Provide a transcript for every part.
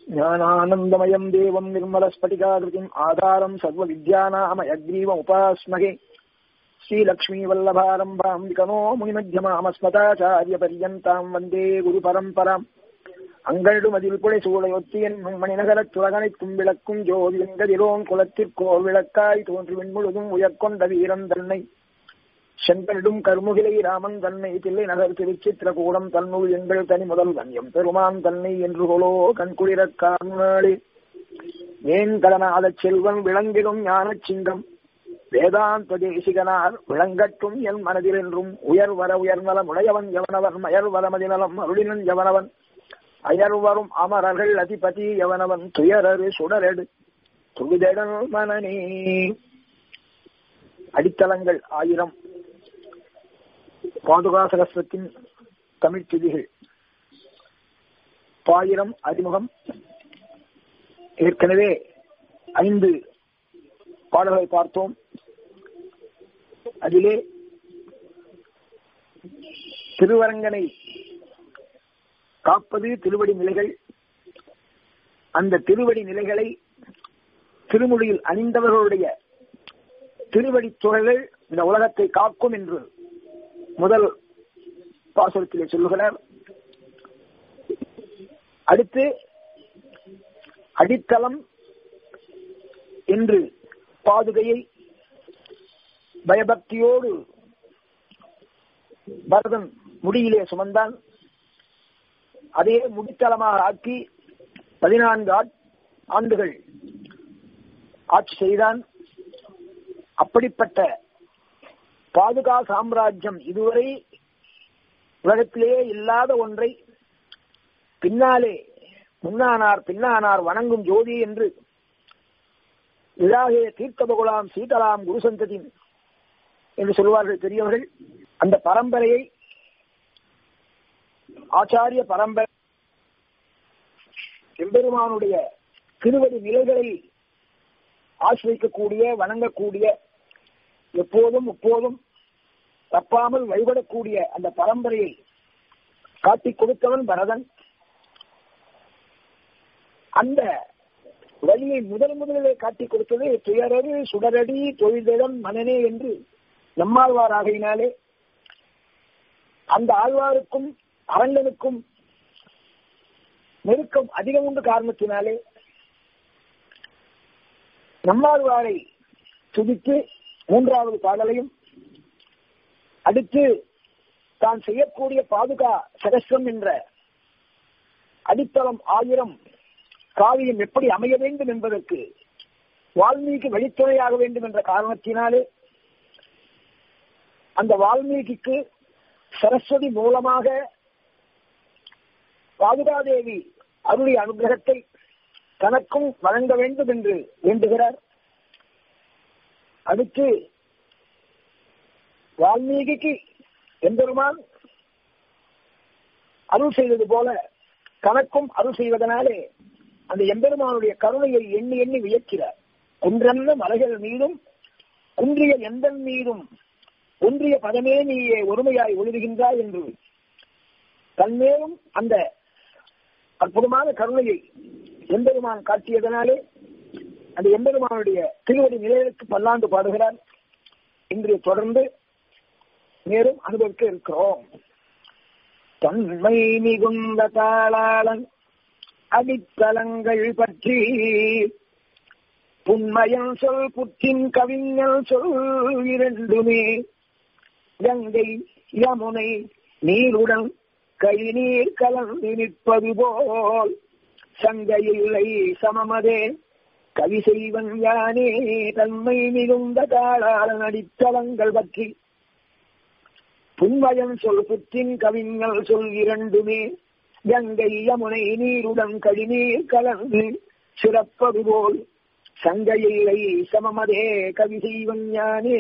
ज्ञानानन्दमयम् देवम् निर्मलस्फटिकाकृतिम् आधारम् सर्वविद्यानामयग्रीवमुपास्महे श्रीलक्ष्मीवल्लभारम्भाम् विकनो मुनिमध्यमामस्मताचार्यपर्यन्ताम् वन्दे गुरुपरम्पराम् அங்கழுமதில் புடை சூளையொத்தி என்னும் மணிநகரச் சுலகனைத்தும் விளக்கும் ஜோதி வெங்கதிரோன் குலத்திற்கோர் விளக்காய் தோன்றி விண்முழுதும் உயர்கொண்ட வீரன் தன்னை செங்கல்டும் கருமுகிலை ராமன் தன்னை தில்லை நகர் திருச்சித்திரகூடம் தன்னுள் எங்கள் தனி முதல் கண்யம் பெருமான் தன்னை என்று கொலோ கண்குளிரக் காணாளே வேங்கடநாதச் செல்வன் விளங்கிடும் ஞானச் சிங்கம் வேதாந்த தேசிகனார் விளங்கட்டும் என் மனதில் என்றும் உயர் வர உயர்நலம் உடையவன் எவனவன் மயர் வரமதிநலம் அருளினன் எவனவன் அயர்வரும் அமரர்கள் அதிபதி எவனவன் துயரரு சுடரெடு துவிதடல் மனநே அடித்தளங்கள் ஆயிரம் பாதுகாசகஸ்வத்தின் தமிழ் திதிகள் பாயிரம் அறிமுகம் ஏற்கனவே ஐந்து பாடல்களை பார்த்தோம் அதிலே திருவரங்கனை காப்பது திருவடி நிலைகள் அந்த திருவடி நிலைகளை திருமொழியில் அணிந்தவர்களுடைய திருவடி துறைகள் இந்த உலகத்தை காக்கும் என்று முதல் பாசுரத்திலே சொல்லுகிறார் அடுத்து அடித்தளம் என்று பாதுகையை பயபக்தியோடு பரதன் முடியிலே சுமந்தான் அதே முடித்தளமாக ஆக்கி பதினான்கு ஆண்டுகள் ஆட்சி செய்தான் அப்படிப்பட்ட பாதுகா சாம்ராஜ்யம் இதுவரை உலகத்திலேயே இல்லாத ஒன்றை பின்னாலே முன்னானார் பின்னானார் வணங்கும் ஜோதி என்று இலாகிய தீர்த்தபகுலாம் சீதலாம் குருசந்ததி என்று சொல்வார்கள் பெரியவர்கள் அந்த பரம்பரையை ஆச்சாரிய பரம்பரை எம்பெருமானுடைய திருவடி நிலைகளை ஆசிரிக்கக்கூடிய வணங்கக்கூடிய எப்போதும் எப்போதும் தப்பாமல் வழிபடக்கூடிய அந்த பரம்பரையை காட்டிக் கொடுத்தவன் பரதன் அந்த வழியை முதல் முதலிலே காட்டிக் கொடுத்தது துயரடி சுடரடி தொழிலிடம் மனநே என்று நம்மாழ்வார் ஆகையினாலே அந்த ஆழ்வாருக்கும் அரங்கனுக்கும் நெருக்கம் அதிகம் உண்டு காரணத்தினாலே நம்மாழ்வாரை துதித்து மூன்றாவது பாடலையும் அடுத்து தான் செய்யக்கூடிய பாதுகா சகஸ்ரம் என்ற அடித்தளம் ஆயிரம் காவியம் எப்படி அமைய வேண்டும் என்பதற்கு வால்மீகி வழித்துணையாக வேண்டும் என்ற காரணத்தினாலே அந்த வால்மீகிக்கு சரஸ்வதி மூலமாக பாதுகாதேவி அருளிய அனுகிரகத்தை தனக்கும் வழங்க வேண்டும் என்று வேண்டுகிறார் அடுத்து வால்மீகிக்கு எம்பெருமான் அருள் செய்தது போல தனக்கும் அருள் செய்வதனாலே அந்த எம்பெருமானுடைய கருணையை எண்ணி எண்ணி வியக்கிறார் குன்றன்ன மலைகள் மீதும் குன்றிய எந்த மீதும் ஒன்றிய பதமே நீயே ஒருமையாய் ஒழுகுகின்றாய் என்று தன்மேலும் அந்த அற்புதமான கருணையை எம்பெருமான் காட்டியதனாலே அந்த எம்பெருமானுடைய திருவடி நிலையத்துக்கு பல்லாண்டு பாடுகிறார் இன்று தொடர்ந்து மேலும் அனுபவிக்க இருக்கிறோம் தன்மை மிகுந்த தாளாளன் அடித்தளங்கள் பற்றி புன்மயன் சொல் புற்றின் கவிஞல் சொல் இரண்டுமே கங்கை யமுனை நீருடன் கை நீர் கலந்து நிற்பது போல் சங்கையில்லை சமமதே கவி செய்வன் யானே தன்மை மிகுந்த தாளாளன் அடித்தளங்கள் பற்றி புன்மயன் சொல் புற்றின் கவிஞல் சொல் இரண்டுமே கங்கை யமுனை நீருடன் கழிநீர் கலந்து சிறப்பது போல் சங்கையில்லை சமமதே கவி செய்வன் ஞானே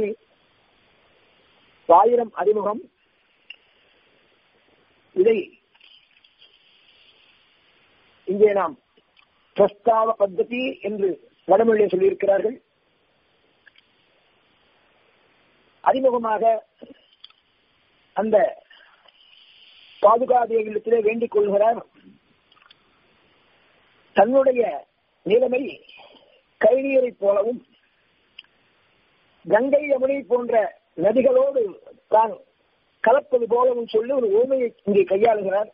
ஆயிரம் அறிமுகம் இதை இங்கே நாம் பிரஸ்தாவ பத்ததி என்று வடமொழியை சொல்லியிருக்கிறார்கள் அறிமுகமாக அந்த பாதுகாதேவிடத்திலே வேண்டிக் கொள்கிறார் தன்னுடைய நிலைமை கைநீரை போலவும் கங்கை யமுனை போன்ற நதிகளோடு தான் கலப்பது போலவும் சொல்லி ஒரு ஓமையை இங்கே கையாளுகிறார்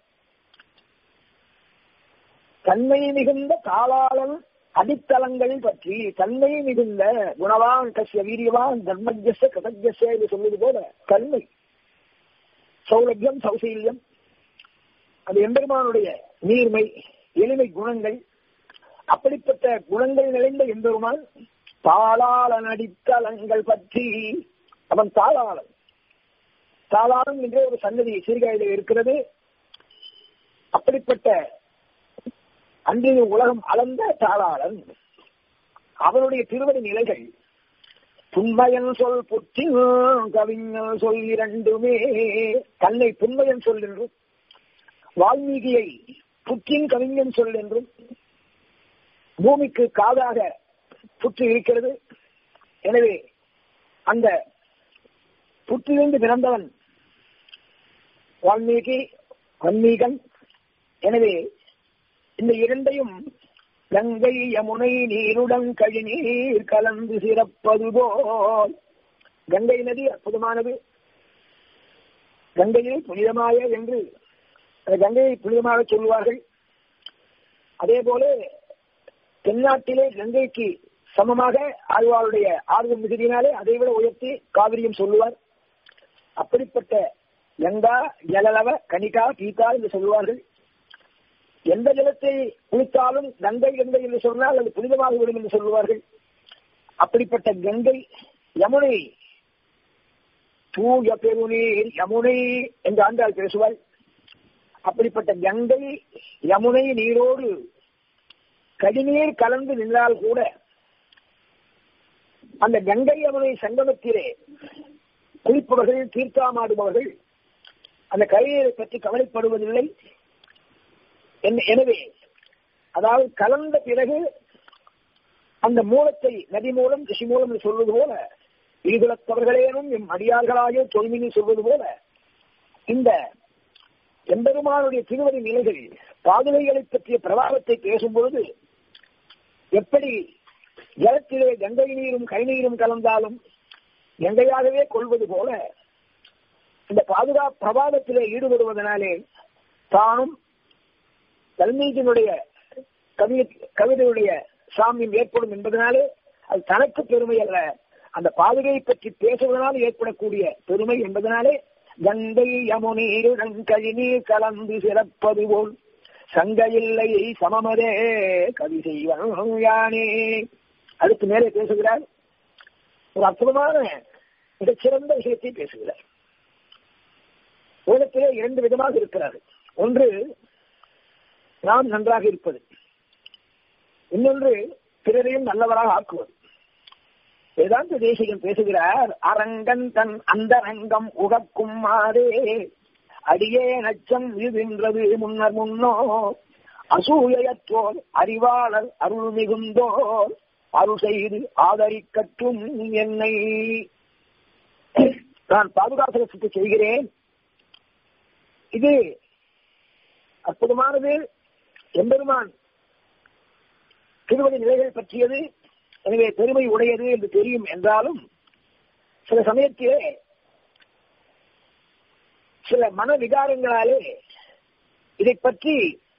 தன்மை மிகுந்த காலாளன் அடித்தளங்கள் பற்றி தன்மை மிகுந்த குணவான் கசிய வீரியவான் தர்மஜச கதஜச என்று சொல்வது போல தன்மை சௌலபியம் சௌசீல்யம் அது எம்பெருமானுடைய நீர்மை எளிமை குணங்கள் அப்படிப்பட்ட குணங்கள் நிறைந்த எம்பெருமான் தாளாளன் அடித்தளங்கள் பற்றி அவன் தாளாளன் தாளாளன் என்ற ஒரு சன்னதி சீர்காழில இருக்கிறது அப்படிப்பட்ட அன்றைய உலகம் அளந்த தாளாளன் அவனுடைய திருவடி நிலைகள் புன்மையன் சொல் புற்றின் கவிஞன் சொல் இரண்டுமே தன்னை புன்மையன் சொல் என்றும் வால்மீகியை புற்றின் கவிஞன் சொல் என்றும் பூமிக்கு காதாக புற்று இருக்கிறது எனவே அந்த புற்றிலிருந்து பிறந்தவன் வால்மீகி வன்மீகன் எனவே இந்த இரண்டையும் கங்கை யமுனை நீருடன் கழிநீர் கலந்து சிறப்பது போல் கங்கை நதி அற்புதமானது கங்கையை புனிதமாய என்று கங்கையை புனிதமாக சொல்லுவார்கள் அதே போல தென்னாட்டிலே கங்கைக்கு சமமாக ஆழ்வாருடைய ஆர்வம் மிகுதியினாலே அதை விட உயர்த்தி காவிரியும் சொல்லுவார் அப்படிப்பட்ட கங்கா ஜலலவ கனிகா கீதா என்று சொல்லுவார்கள் எந்த ஜலத்தை குளித்தாலும் கங்கை கங்கை என்று சொன்னால் அது புனிதமாக விடும் என்று சொல்லுவார்கள் அப்படிப்பட்ட கங்கை யமுனை தூய பெருநீர் யமுனை என்று ஆண்டாள் பேசுவாள் அப்படிப்பட்ட கங்கை யமுனை நீரோடு கடிநீர் கலந்து நின்றால் கூட அந்த கங்கை யமுனை சங்கமத்திலே குளிப்பவர்கள் தீர்த்தாமாடுபவர்கள் அந்த கரையை பற்றி கவலைப்படுவதில்லை எனவே அதாவது கலந்த பிறகு அந்த மூலத்தை நதி மூலம் ரிஷி மூலம் சொல்வது போல ஈகுலத்தவர்களேனும் எம் அடியார்களாக தொய்மினி சொல்வது போல இந்த எம்பெருமானுடைய திருவடி நிலைகள் பாதுகைகளை பற்றிய பிரபாவத்தை பேசும் பொழுது எப்படி ஜலத்திலே கங்கை நீரும் கை நீரும் கலந்தாலும் கங்கையாகவே கொள்வது போல இந்த பாதுகா பிரபாதத்திலே ஈடுபடுவதனாலே தானும் தல்மீதினுடைய கவிதை கவிதையுடைய சாமியம் ஏற்படும் என்பதனாலே அது தனக்கு பெருமை அல்ல அந்த பாதுகையை பற்றி பேசுவதனால் ஏற்படக்கூடிய பெருமை என்பதனாலே கங்கை யமுனீருடன் கழிநீர் கலந்து சிறப்பது போல் சங்கையில்லை சமமதே கவி செய்வன் யானே அடுத்து மேலே பேசுகிறார் ஒரு அற்புதமான மிகச்சிறந்த விஷயத்தை பேசுகிறார் உலகத்திலே இரண்டு விதமாக இருக்கிறார்கள் ஒன்று நாம் நன்றாக இருப்பது இன்னொன்று பிறரையும் நல்லவராக ஆக்குவது வேதாந்த தேசிகன் பேசுகிறார் அரங்கன் தன் அந்த ரங்கம் உகக்கும் மாறே அடியே நச்சம் இதுன்றது முன்னர் முன்னோ அசூயத்தோர் அறிவாளர் அருள் மிகுந்தோர் அருள் செய்து ஆதரிக்கட்டும் என்னை நான் பாதுகாப்பு செய்கிறேன் இது அற்புதமானது எம்பெருமான் திருவடி நிலைகள் பற்றியது எனவே பெருமை உடையது என்று தெரியும் என்றாலும் சில சமயத்திலே சில மன விகாரங்களாலே இதை பற்றி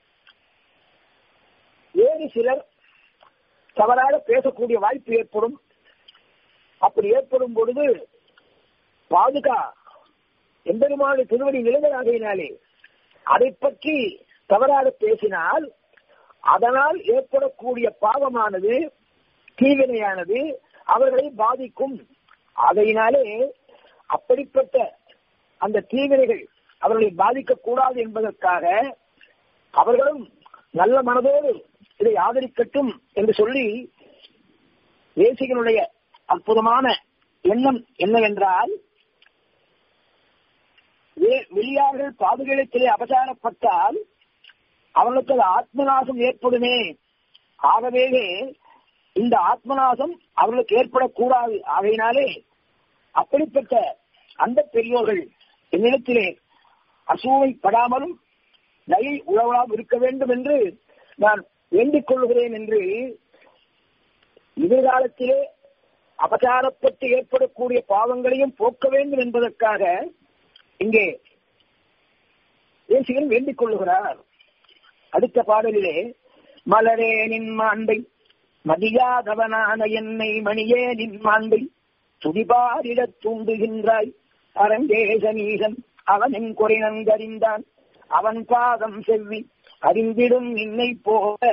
வேறு சிலர் தவறாக பேசக்கூடிய வாய்ப்பு ஏற்படும் அப்படி ஏற்படும் பொழுது பாதுகா எம்பெருமானுடைய திருவடி நிலைகளாகினாலே அதை பற்றி தவறாக பேசினால் அதனால் ஏற்படக்கூடிய பாவமானது தீவினையானது அவர்களை பாதிக்கும் அதையினாலே அப்படிப்பட்ட அந்த தீவினைகள் அவர்களை பாதிக்கக்கூடாது என்பதற்காக அவர்களும் நல்ல மனதோடு இதை ஆதரிக்கட்டும் என்று சொல்லி தேசிகனுடைய அற்புதமான எண்ணம் என்னவென்றால் வெளியார்கள் பாதுகாலத்திலே அபசாரப்பட்டால் அவர்களுக்கு அது ஆத்மநாசம் ஏற்படுமே ஆகவே இந்த ஆத்மநாசம் அவர்களுக்கு ஏற்படக்கூடாது ஆகையினாலே அப்படிப்பட்ட அந்த பெரியோர்கள் என்னிடத்திலே அசூவைப்படாமலும் தயை உழவலாம் இருக்க வேண்டும் என்று நான் வேண்டிக் கொள்கிறேன் என்று எதிர்காலத்திலே அபசாரப்பட்டு ஏற்படக்கூடிய பாவங்களையும் போக்க வேண்டும் என்பதற்காக இங்கே தேசிகன் வேண்டிக் கொள்ளுகிறார் அடுத்த பாடலிலே மலரே நின் மாண்பை மதியாதவனான என்னை மணியே நின் மாண்பை துடிபாரிடத் தூண்டுகின்றாய் அரங்கேசனீசன் அவன் என் குறை நன்கறிந்தான் அவன் பாதம் செவ்வி அறிந்திடும் நின்னை போல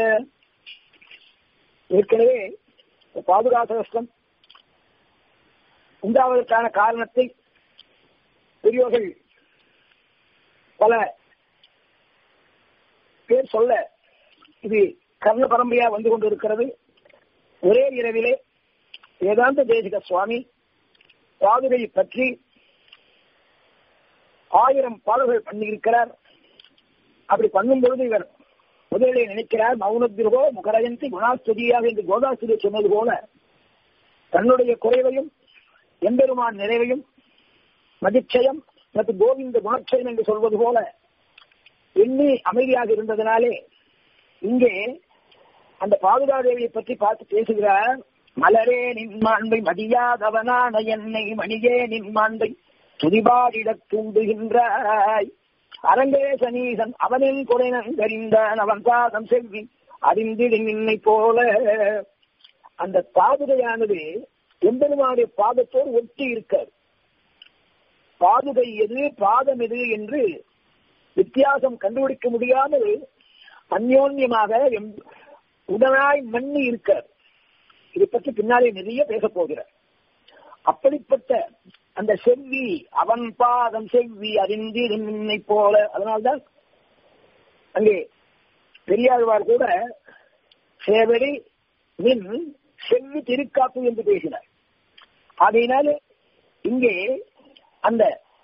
ஏற்கனவே பாதுகாசகஸ்டம் உண்டாவதற்கான காரணத்தை பெரியோர்கள் பல பேர் சொல்ல இது கர்ண பரம்பரையா வந்து கொண்டிருக்கிறது ஒரே இரவிலே வேதாந்த தேசிக சுவாமி பாதுகையை பற்றி ஆயிரம் பாடல்கள் பண்ணியிருக்கிறார் அப்படி பண்ணும் பொழுது இவர் முதலிலே நினைக்கிறார் மௌனத்திற்கோ முகரஜந்தி குணாஸ்துதியாக என்று கோதாஸ்துதி சொன்னது போல தன்னுடைய குறைவையும் எம்பெருமான் நிறைவையும் மதிச்சயம் மற்றும் கோவிந்த குணச்சயம் என்று சொல்வது போல எண்ணி அமைதியாக இருந்ததனாலே இங்கே அந்த பாதுகாதேவியை பற்றி பார்த்து பேசுகிறார் மலரே நின்மாண்பை மதியாதவனான என்னை மணியே நின்மாண்பை துதிபாடிடத் தூண்டுகின்றாய் அரங்கே சனீசன் அவனின் குறைநன் தெரிந்தான் அவன் பாதம் செல்வி அறிந்திடு நின்னை போல அந்த பாதுகையானது எம்பெருமானுடைய பாதத்தோடு ஒட்டி இருக்காது பாதுகை எது பாதம் எது என்று வித்தியாசம் கண்டுபிடிக்க முடியாமல் அந்யோன்யமாக உடனாய் மண்ணி இருக்கார் இதை பற்றி பின்னாலே நிறைய பேசப் போகிறார் அப்படிப்பட்ட அந்த செவ்வி அவன் பாதம் செவ்வி அறிந்து நின்னை போல அதனால்தான் அங்கே பெரியாழ்வார் கூட சேவரி நின் செவ்வி திருக்காப்பு என்று பேசினார் ஆகையினால இங்கே அந்த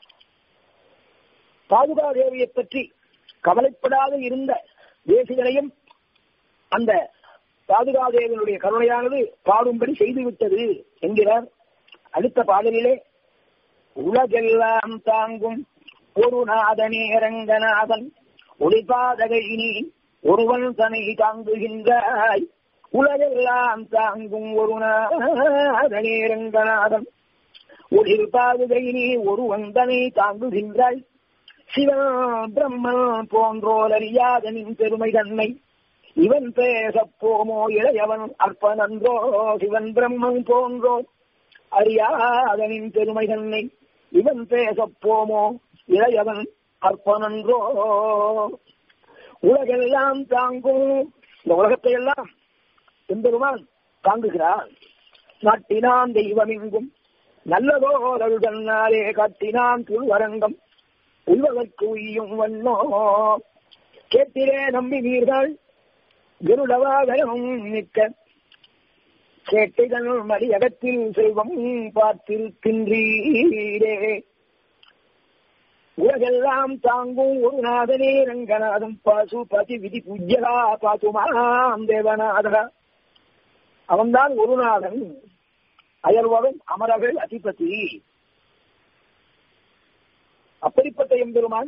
பாதுகா தேவியை பற்றி கவலைப்படாத இருந்த தேசிகளையும் அந்த பாதுகாதேவனுடைய கருணையானது பாடும்படி செய்துவிட்டது என்கிறார் அடுத்த பாடலிலே உலகெல்லாம் தாங்கும் ஒரு நாதனே ரங்கநாதன் ஒளிபாதகை நீ ஒருவன் தனை தாங்குகின்றாய் உலகெல்லாம் தாங்கும் ஒரு நாதனே ரங்கநாதன் ஒளிர் பாதுகை நீ ஒருவன் தனை தாங்குகின்றாய் சிவன் பிரம்மன் போன்றோர் அறியாத நின் பெருமை தன்னை இவன் பேச போமோ இளையவன் அற்பனன்றோ சிவன் பிரம்மன் போன்றோ அறியாதனின் பெருமை தன்னை இவன் பேச போமோ இளையவன் அற்பனன்றோ உலகெல்லாம் தாங்கும் இந்த உலகத்தை எல்லாம் எம்பெருமான் தாங்குகிறான் நாட்டினான் தெய்வம் எங்கும் நல்லதோரல் தன்னாலே காட்டினான் புல்வரங்கம் உள்வதற்கு உய்யும் வண்ணோ கேட்டிலே நம்பினீர்கள் கருடவாகரம் நிற்க கேட்டிகள் மடியகத்தில் செல்வம் பார்த்திருக்கின்றீரே உலகெல்லாம் தாங்கும் ஒரு நாதனே ரங்கநாதம் பாசு பதி விதி பூஜ்யகா பாசுமாம் தேவநாதா அவன்தான் ஒரு நாதன் அயல்வரும் அமரர்கள் அதிபதி அப்படிப்பட்ட எம்பெருமான்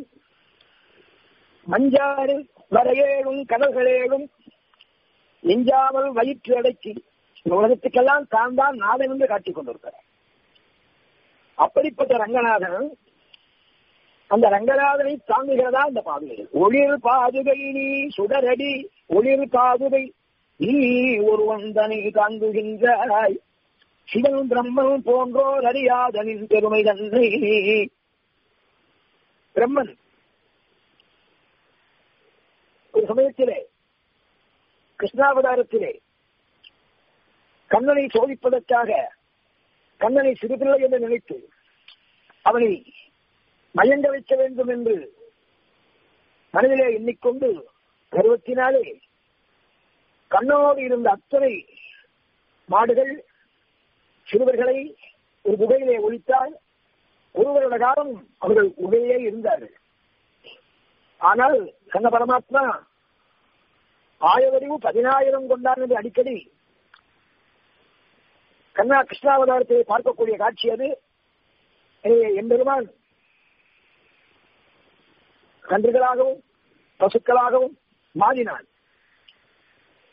மஞ்சாறு வரையேழும் கடல்களேழும் நெஞ்சாமல் வயிற்று அடக்கி இந்த உலகத்துக்கெல்லாம் தான் தான் நாதன் என்று காட்டிக் கொண்டிருக்கிறார் அப்படிப்பட்ட ரங்கநாதன் அந்த ரங்கநாதனை தாங்குகிறதா இந்த பாதுகைகள் ஒளிர் பாதுகை நீ சுடரடி ஒளிர் பாதுகை நீ ஒருவன் தனை தாங்குகின்றாய் சிவன் பிரம்மன் போன்றோர் அறியாதனின் பெருமை தன்னை பிரம்மன் ஒரு சமயத்திலே கிருஷ்ணாவதாரத்திலே கண்ணனை சோதிப்பதற்காக கண்ணனை சிறுபிள்ளை என்று நினைத்து அவனை மயங்க வைக்க வேண்டும் என்று மனதிலே எண்ணிக்கொண்டு கருவத்தினாலே கண்ணோடு இருந்த அத்தனை மாடுகள் சிறுவர்களை ஒரு குகையிலே ஒழித்தால் ஒரு வருட காலம் அவர்கள் குகையிலே இருந்தார்கள் ஆனால் கண்ண பரமாத்மா ஆயவறிவு பதினாயிரம் கொண்டான் என்று அடிக்கடி கண்ணா கிருஷ்ணாவதாரத்தை பார்க்கக்கூடிய காட்சி அது எம்பெருமான் கன்றுகளாகவும் பசுக்களாகவும் மாறினான்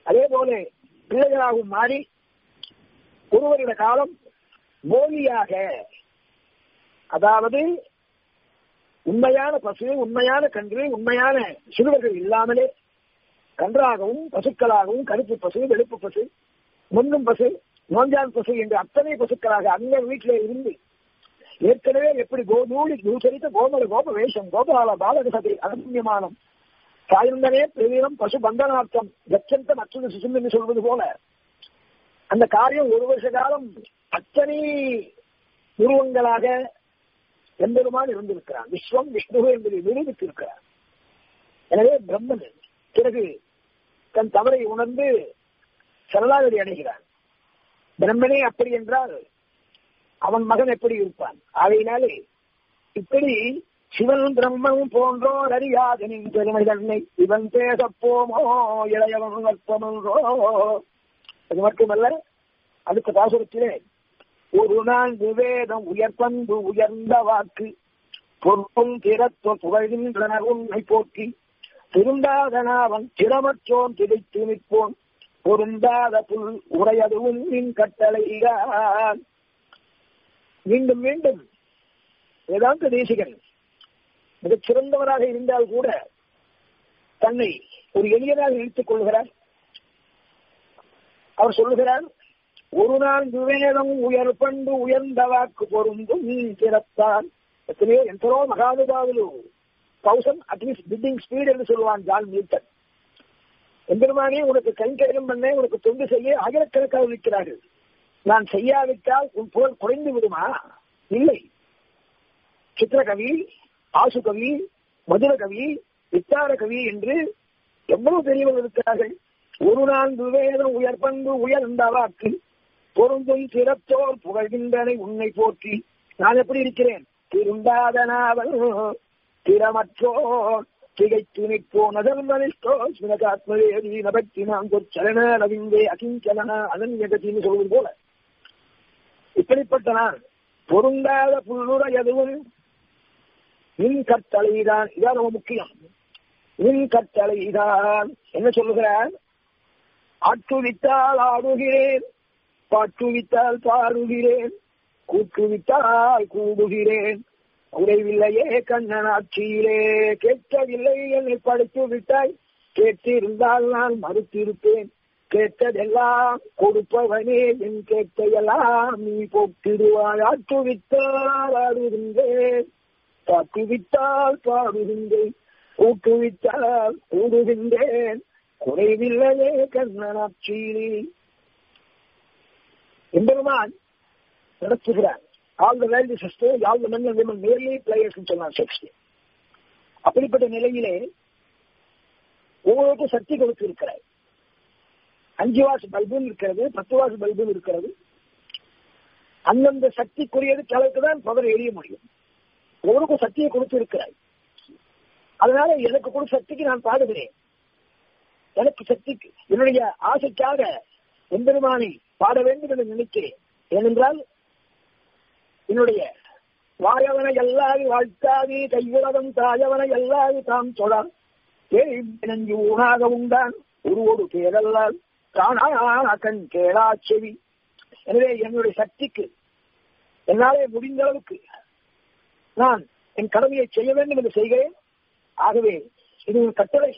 அதே போல பிள்ளைகளாகவும் மாறி ஒரு வருட காலம் போலியாக அதாவது உண்மையான பசு உண்மையான கன்று உண்மையான சிறுவர்கள் இல்லாமலே கன்றாகவும் பசுக்களாகவும் கருப்பு பசு வெளுப்பு பசு முன்னும் பசு நோஞ்சான் பசு என்று அத்தனை பசுக்களாக அந்த வீட்டிலே இருந்து ஏற்கனவே எப்படி கோதூளி தூசரித்த கோமல கோப வேஷம் கோபால பாலக சபை அனன்யமானம் சாயந்தனே பிரவீனம் பசு பந்தனார்த்தம் கச்சந்த மற்றொரு சிசும் என்று சொல்வது போல அந்த காரியம் ஒரு வருஷ காலம் அத்தனை உருவங்களாக எம்பெருமான் இருந்திருக்கிறான் விஸ்வம் விஷ்ணு என்பதை நிரூபித்திருக்கிறார் எனவே பிரம்மன் பிறகு தன் தவறை உணர்ந்து சரணாகதி அடைகிறான் பிரம்மனே அப்படி என்றால் அவன் மகன் எப்படி இருப்பான் ஆகையினாலே இப்படி சிவன் பிரம்மன் போன்றோர் அறியாதனின் பெருமை தன்னை இவன் பேச போமோ இளையவன் அற்பமன்றோ அது மட்டுமல்ல அடுத்த பாசுரத்திலே ஒரு நாள் விவேதம் உயர்பண்பு உயர்ந்த வாக்கு பொறுப்பும் திறத்தும் புகழ்கின்றன உன்னை போக்கி திருந்தாதனாவன் திறமற்றோன் திகைத்து நிற்போன் பொருந்தாத புல் உரையதுவும் நின் கட்டளைதான் மீண்டும் மீண்டும் வேதாந்த தேசிகன் மிகச் சிறந்தவராக இருந்தால் கூட தன்னை ஒரு எளியனாக நினைத்துக் கொள்கிறார் அவர் சொல்லுகிறார் ஒரு நாள் விவேதம் உயர் பண்பு உயர்ந்த வாக்கு பொருந்தும் திறத்தான் எத்தனையோ ఎంతలో మహానుభావులు தௌசண்ட் அட்லீஸ்ட் பில்டிங் ஸ்பீட் என்று சொல்லுவான் ஜான் நியூட்டன் எம்பெருமானே உனக்கு கைங்கரியம் பண்ண உனக்கு தொண்டு செய்ய ஆயிரக்கணக்காக இருக்கிறார்கள் நான் செய்யாவிட்டால் உன் புகழ் குறைந்து விடுமா இல்லை சித்திரகவி ஆசுகவி மதுரகவி வித்தார கவி என்று எவ்வளவு பெரியவர்கள் இருக்கிறார்கள் ஒரு நாள் விவேதம் உயர் பண்பு உயர்ந்த வாக்கு பொருந்தும் சிறத்தோர் புகழ்கின்றனை உன்னை போற்றி நான் எப்படி இருக்கிறேன் திருந்தாதனாவல் திறமற்றோர் திகைத்து நிற்போ நகர்மனிஷ்டோ ஸ்மினகாத்மவேதி நபக்தி நாம் சரண ரவிந்தே அகிஞ்சலன அனன்யகத்தின்னு சொல்வது போல இப்படிப்பட்ட நான் பொருந்தாத புல்லுற எதுவும் நின் கட்டளைதான் இதான் ரொம்ப முக்கியம் நின் கட்டளைதான் என்ன சொல்லுகிறார் ஆட்டுவித்தால் ஆடுகிறேன் பாட்டுவித்தால் பாடுகிறேன் கூட்டுவித்தால் கூடுகிறேன் குறைவில்லையே கண்ணனாட்சியிலே கேட்கவில்லை என்னை படித்து விட்டாய் கேட்டிருந்தால் நான் மறுத்திருப்பேன் கேட்டதெல்லாம் கொடுப்பவனே என் கேட்டையெல்லாம் நீ போக்கிடுவாய் ஆட்டுவித்தால் ஆடுகின்றேன் பாட்டுவித்தால் பாடுகின்றேன் கூட்டுவித்தால் கூடுகின்றேன் குறைவில்லையே கண்ணனாட்சியிலே எம்பெருமான் நடத்துகிறார் all the value sister all the men and women nearly players சொன்னார் ஷேக்ஸ்பியர் அப்படிப்பட்ட நிலையிலே ஒவ்வொருக்கும் சக்தி கொடுத்து இருக்கிறார் அஞ்சு வாசு பல்பும் இருக்கிறது பத்து வாசு பல்பும் இருக்கிறது அந்தந்த சக்திக்குரியது அளவுக்கு தான் பவர் எரிய முடியும் ஒவ்வொருக்கும் சக்தியை கொடுத்து இருக்கிறார் அதனால எனக்கு கூட சக்திக்கு நான் பாடுகிறேன் எனக்கு சக்திக்கு என்னுடைய ஆசைக்காக எம்பெருமானை பாட வேண்டும் என்று நினைக்கிறேன் ஏனென்றால் என்னுடைய வாயவனை எல்லாது வாழ்த்தாது கையுலகம் தாயவனை எல்லாது தாம் சொலார் நஞ்சு ஊனாக உண்டான் உருவோடு பேரல்லால் காணா கண் கேளா செவி எனவே என்னுடைய சக்திக்கு என்னாலே முடிந்த அளவுக்கு நான் என் கடமையை செய்ய வேண்டும் என்று செய்கிறேன் ஆகவே இது ஒரு கட்டளை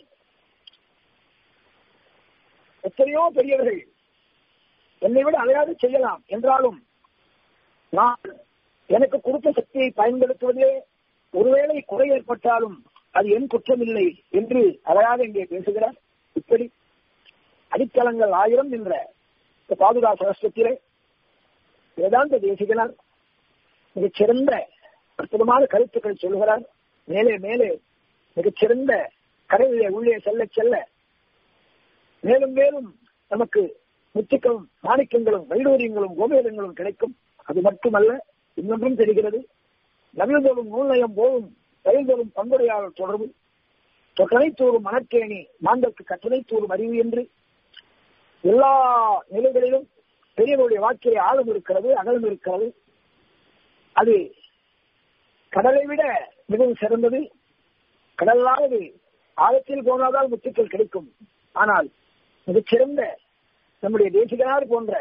எத்தனையோ பெரியவர்கள் என்னை விட அதையாவது செய்யலாம் என்றாலும் நான் எனக்கு கொடுத்த சக்தியை பயன்படுத்துவதிலே ஒருவேளை குறை ஏற்பட்டாலும் அது என் குற்றமில்லை என்று அதையாக இங்கே பேசுகிறார் இப்படி அடித்தளங்கள் ஆயிரம் என்ற இந்த பாதுகா சகஸ்திரத்திலே வேதாந்த தேசிகனார் மிகச்சிறந்த அற்புதமான கருத்துக்களை சொல்லுகிறார் மேலே மேலே மிகச்சிறந்த கடலிலே உள்ளே செல்ல செல்ல மேலும் மேலும் நமக்கு முத்துக்களும் மாணிக்கங்களும் வைடூரியங்களும் கோமேதங்களும் கிடைக்கும் அது மட்டுமல்ல இன்னொன்றும் தெரிகிறது நவிழ்தோறும் நூல்நயம் போலும் ரயில்தோறும் பங்குடையாளர் தொடர்பு தொட்டனைத்தோறும் மணக்கேணி மாந்தற்கு கட்டளைத்தோறும் அறிவு என்று எல்லா நிலைகளிலும் பெரியவருடைய வாக்கிலே ஆழம் இருக்கிறது அகலம் இருக்கிறது அது கடலை விட மிகவும் சிறந்தது கடலாவது ஆழத்தில் போனால்தான் முத்துக்கள் கிடைக்கும் ஆனால் மிகச்சிறந்த நம்முடைய தேசிகனார் போன்ற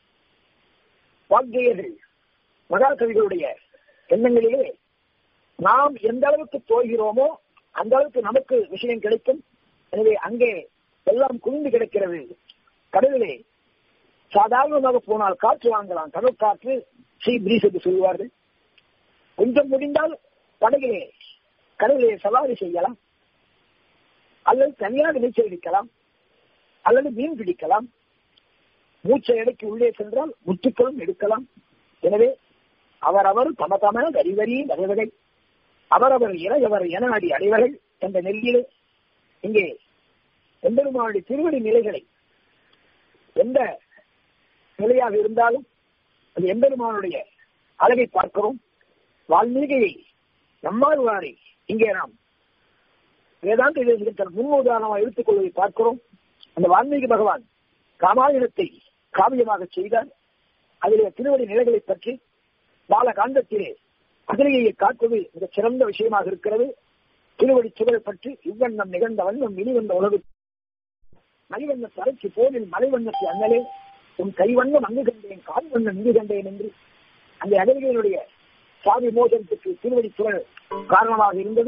வாக்கியர்கள் மகாகவிகளுடைய எண்ணங்களிலே நாம் எந்த அளவுக்கு தோய்கிறோமோ அந்த அளவுக்கு நமக்கு விஷயம் கிடைக்கும் எனவே அங்கே எல்லாம் குவிந்து கிடக்கிறது கடலிலே சாதாரணமாக போனால் காற்று வாங்கலாம் கடல் காற்று சீ பிரீஸ் என்று சொல்லுவார்கள் கொஞ்சம் முடிந்தால் படகிலே கடலிலே சவாரி செய்யலாம் அல்லது தனியாக நீச்சல் அடிக்கலாம் அல்லது மீன் பிடிக்கலாம் மூச்சை இடைக்கு உள்ளே சென்றால் முத்துக்களும் எடுக்கலாம் எனவே அவரவர் தம தம கரிவரி நகவகை அவரவர் இறையவர் என அடி அடைவர்கள் என்ற நெல்லிலே இங்கே எம்பெருமானுடைய திருவடி நிலைகளை எந்த நிலையாக இருந்தாலும் அது எம்பெருமானுடைய அழகை பார்க்கிறோம் வால்மீகியை நம்மாழ்வாரை இங்கே நாம் வேதாந்த தேசத்தில் முன்னுதாரணமாக எடுத்துக் கொள்வதை பார்க்கிறோம் அந்த வால்மீகி பகவான் ராமாயணத்தை காவியமாக செய்தார் அதிலே திருவடி நிலைகளை பற்றி பாலகாண்டத்திலே அகலியை காட்டுவது மிக சிறந்த விஷயமாக இருக்கிறது திருவடி சுவரை பற்றி இவ்வண்ணம் நிகழ்ந்த வண்ணம் இனி வந்த உலகு மணிவண்ண தரைக்கு போனில் மலைவண்ணத்தை அண்ணலே உன் கைவண்ணம் அங்கு கண்டேன் கால் வண்ணம் இங்கு கண்டேன் என்று அந்த அகலிகளுடைய சாதி மோசனத்துக்கு திருவடி சுவல் காரணமாக இருந்தது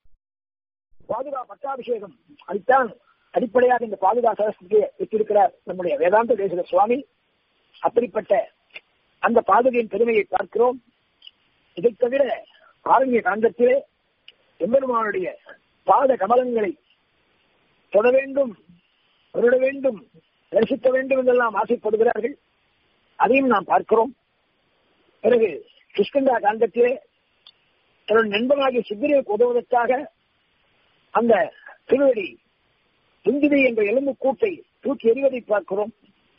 பாதுகா பட்டாபிஷேகம் அதைத்தான் அடிப்படையாக இந்த பாதுகா சரஸ்வதியை வைத்திருக்கிறார் நம்முடைய வேதாந்த தேசக சுவாமி அப்படிப்பட்ட அந்த பாதுகையின் பெருமையை பார்க்கிறோம் இதை தவிர ஆரண்ய காந்தத்திலே எம்பெருமானுடைய பாத கமலங்களை தொட வேண்டும் வருட வேண்டும் தரிசிக்க வேண்டும் என்றெல்லாம் ஆசைப்படுகிறார்கள் அதையும் நாம் பார்க்கிறோம் பிறகு கிருஷ்ணந்தா காந்தத்திலே தன்னுடைய நண்பனாகிய சித்திரைக்கு உதவுவதற்காக அந்த திருவடி துந்திதை என்ற எலும்பு கூட்டை தூக்கி எறிவதை பார்க்கிறோம்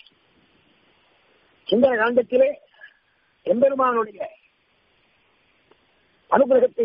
சுந்தர காண்டத்திலே எம்பெருமானுடைய அனுகிரகத்தை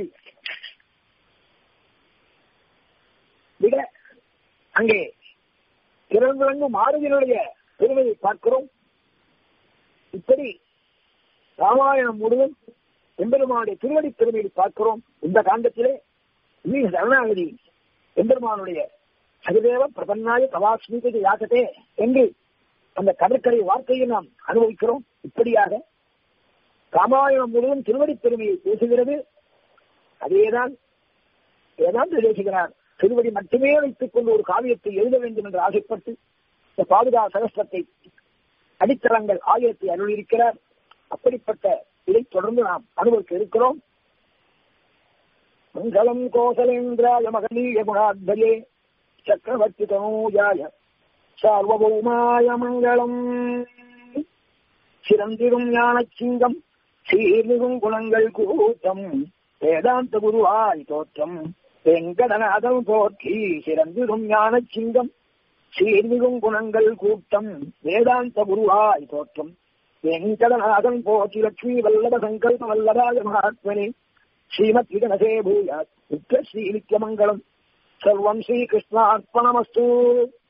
விட அங்கே திறந்திறங்கு மாறுதலுடைய பெருமையை பார்க்கிறோம் இப்படி ராமாயணம் முழுவதும் எம்பெருமானுடைய திருவடி பெருமையை பார்க்கிறோம் இந்த காண்டத்திலே மிக சரணாகதி எம்பெருமானுடைய சகுதேவ பிரபன்னாய கவாஸ்மீதி யாக்கத்தே என்று அந்த கடற்கரை வார்த்தையை நாம் அனுபவிக்கிறோம் இப்படியாக ராமாயணம் முழுவதும் திருவடி பெருமையை பேசுகிறது அதேதான் வேதாந்த பேசுகிறார் திருவடி மட்டுமே வைத்துக் கொண்டு ஒரு காவியத்தை எழுத வேண்டும் என்று ஆசைப்பட்டு இந்த பாதுகா சகஸ்திரத்தை அடித்தளங்கள் ஆயிரத்தை அருளியிருக்கிறார் அப்படிப்பட்ட இதை தொடர்ந்து நாம் அனுபவிக்க இருக்கிறோம் மங்களம் கோசலேந்திராய மகனீய குணாத்பயே சக்கரவர்த்தி தனூஜாய சார்வபௌமாய மங்களம் சிறந்திரும் ஞானச்சிங்கம் சீர்மிகும் குணங்கள் கூட்டம் வேதாந்த குருவாய் தோற்றம் வெங்கடநாதம் போற்றி சிறந்திரும் ஞானச்சிங்கம் சீர்மிகும் குணங்கள் கூட்டம் வேதாந்த குருவாய் தோற்றம் வெங்கடநாதன் போற்றி லட்சுமி வல்லப சங்கல்ப வல்லபாய மகாத்மனே ஸ்ரீமத் விகனசே பூயாத் உத்த ஸ்ரீ நித்யமங்கலம் சர்வம் ஸ்ரீகிருஷ்ணார்ப்பணமஸ்து